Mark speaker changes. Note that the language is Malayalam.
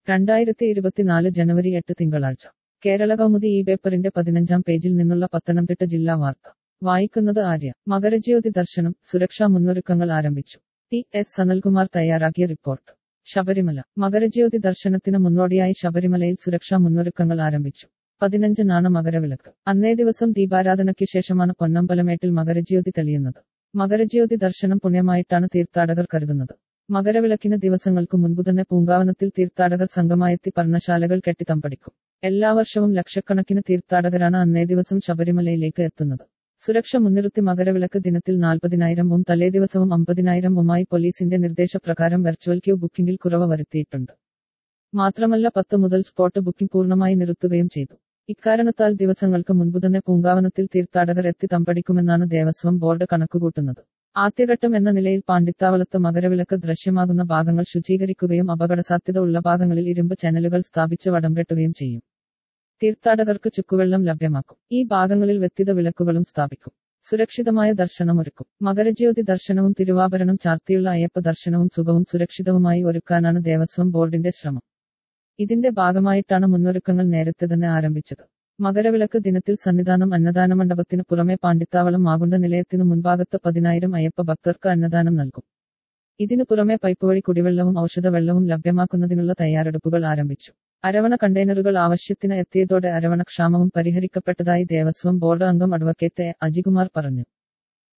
Speaker 1: രണ്ടായിരത്തി ഇരുപത്തിനാല് ജനുവരി എട്ട് തിങ്കളാഴ്ച കേരള കൗമുദി ഈ പേപ്പറിന്റെ പതിനഞ്ചാം പേജിൽ നിന്നുള്ള പത്തനംതിട്ട ജില്ലാ വാർത്ത വായിക്കുന്നത് ആര്യ മകരജ്യോതി ദർശനം സുരക്ഷാ മുന്നൊരുക്കങ്ങൾ ആരംഭിച്ചു ടി എസ് സനൽകുമാർ തയ്യാറാക്കിയ റിപ്പോർട്ട് ശബരിമല മകരജ്യോതി ദർശനത്തിന് മുന്നോടിയായി ശബരിമലയിൽ സുരക്ഷാ മുന്നൊരുക്കങ്ങൾ ആരംഭിച്ചു പതിനഞ്ചിനാണ് മകരവിളക്ക് അന്നേ ദിവസം ദീപാരാധനയ്ക്ക് ശേഷമാണ് പൊന്നമ്പലമേട്ടിൽ മകരജ്യോതി തെളിയുന്നത് മകരജ്യോതി ദർശനം പുണ്യമായിട്ടാണ് തീർത്ഥാടകർ കരുതുന്നത് മകരവിളക്കിന് ദിവസങ്ങൾക്ക് മുൻപ് തന്നെ പൂങ്കാവനത്തിൽ തീർത്ഥാടകർ സംഘമായെത്തി പർണശാലകൾ കെട്ടിത്തമ്പടിക്കും എല്ലാ വർഷവും ലക്ഷക്കണക്കിന് തീർത്ഥാടകരാണ് അന്നേ ദിവസം ശബരിമലയിലേക്ക് എത്തുന്നത് സുരക്ഷ മുൻനിർത്തി മകരവിളക്ക് ദിനത്തിൽ നാൽപ്പതിനായിരം ഉം തലേദിവസവും അമ്പതിനായിരം ഉമായി പോലീസിന്റെ നിർദ്ദേശപ്രകാരം വെർച്വൽ ക്യൂ ബുക്കിംഗിൽ കുറവ് വരുത്തിയിട്ടുണ്ട് മാത്രമല്ല പത്ത് മുതൽ സ്പോട്ട് ബുക്കിംഗ് പൂർണ്ണമായി നിർത്തുകയും ചെയ്തു ഇക്കാരണത്താൽ ദിവസങ്ങൾക്ക് മുൻപ് തന്നെ പൂങ്കാവനത്തിൽ തീർത്ഥാടകർ എത്തി തമ്പടിക്കുമെന്നാണ് ദേവസ്വം ബോർഡ് കണക്കുകൂട്ടുന്നത് ആദ്യഘട്ടം എന്ന നിലയിൽ പാണ്ടിത്താവളത്ത് മകരവിളക്ക് ദൃശ്യമാകുന്ന ഭാഗങ്ങൾ ശുചീകരിക്കുകയും അപകടസാധ്യത ഉള്ള ഭാഗങ്ങളിൽ ഇരുമ്പ് ചാനലുകൾ സ്ഥാപിച്ച് വടംകെട്ടുകയും ചെയ്യും തീർത്ഥാടകർക്ക് ചുക്കുവെള്ളം ലഭ്യമാക്കും ഈ ഭാഗങ്ങളിൽ വ്യക്തിത വിളക്കുകളും സ്ഥാപിക്കും സുരക്ഷിതമായ ദർശനമൊരുക്കും മകരജ്യോതി ദർശനവും തിരുവാഭരണം ചാർത്തിയുള്ള അയ്യപ്പ ദർശനവും സുഖവും സുരക്ഷിതവുമായി ഒരുക്കാനാണ് ദേവസ്വം ബോർഡിന്റെ ശ്രമം ഇതിന്റെ ഭാഗമായിട്ടാണ് മുന്നൊരുക്കങ്ങൾ നേരത്തെ തന്നെ ആരംഭിച്ചത് മകരവിളക്ക് ദിനത്തിൽ സന്നിധാനം അന്നദാന മണ്ഡപത്തിന് പുറമെ പാണ്ടിത്താവളം മാകുണ്ട നിലയത്തിനു മുൻഭാഗത്ത് പതിനായിരം അയ്യപ്പ ഭക്തർക്ക് അന്നദാനം നൽകും ഇതിനു പുറമെ പൈപ്പ് വഴി കുടിവെള്ളവും ഔഷധവെള്ളവും ലഭ്യമാക്കുന്നതിനുള്ള തയ്യാറെടുപ്പുകൾ ആരംഭിച്ചു അരവണ കണ്ടെയ്നറുകൾ ആവശ്യത്തിന് എത്തിയതോടെ അരവണ ക്ഷാമവും പരിഹരിക്കപ്പെട്ടതായി ദേവസ്വം ബോർഡ് അംഗം അഡ്വക്കേറ്റ് എ. അജികുമാർ പറഞ്ഞു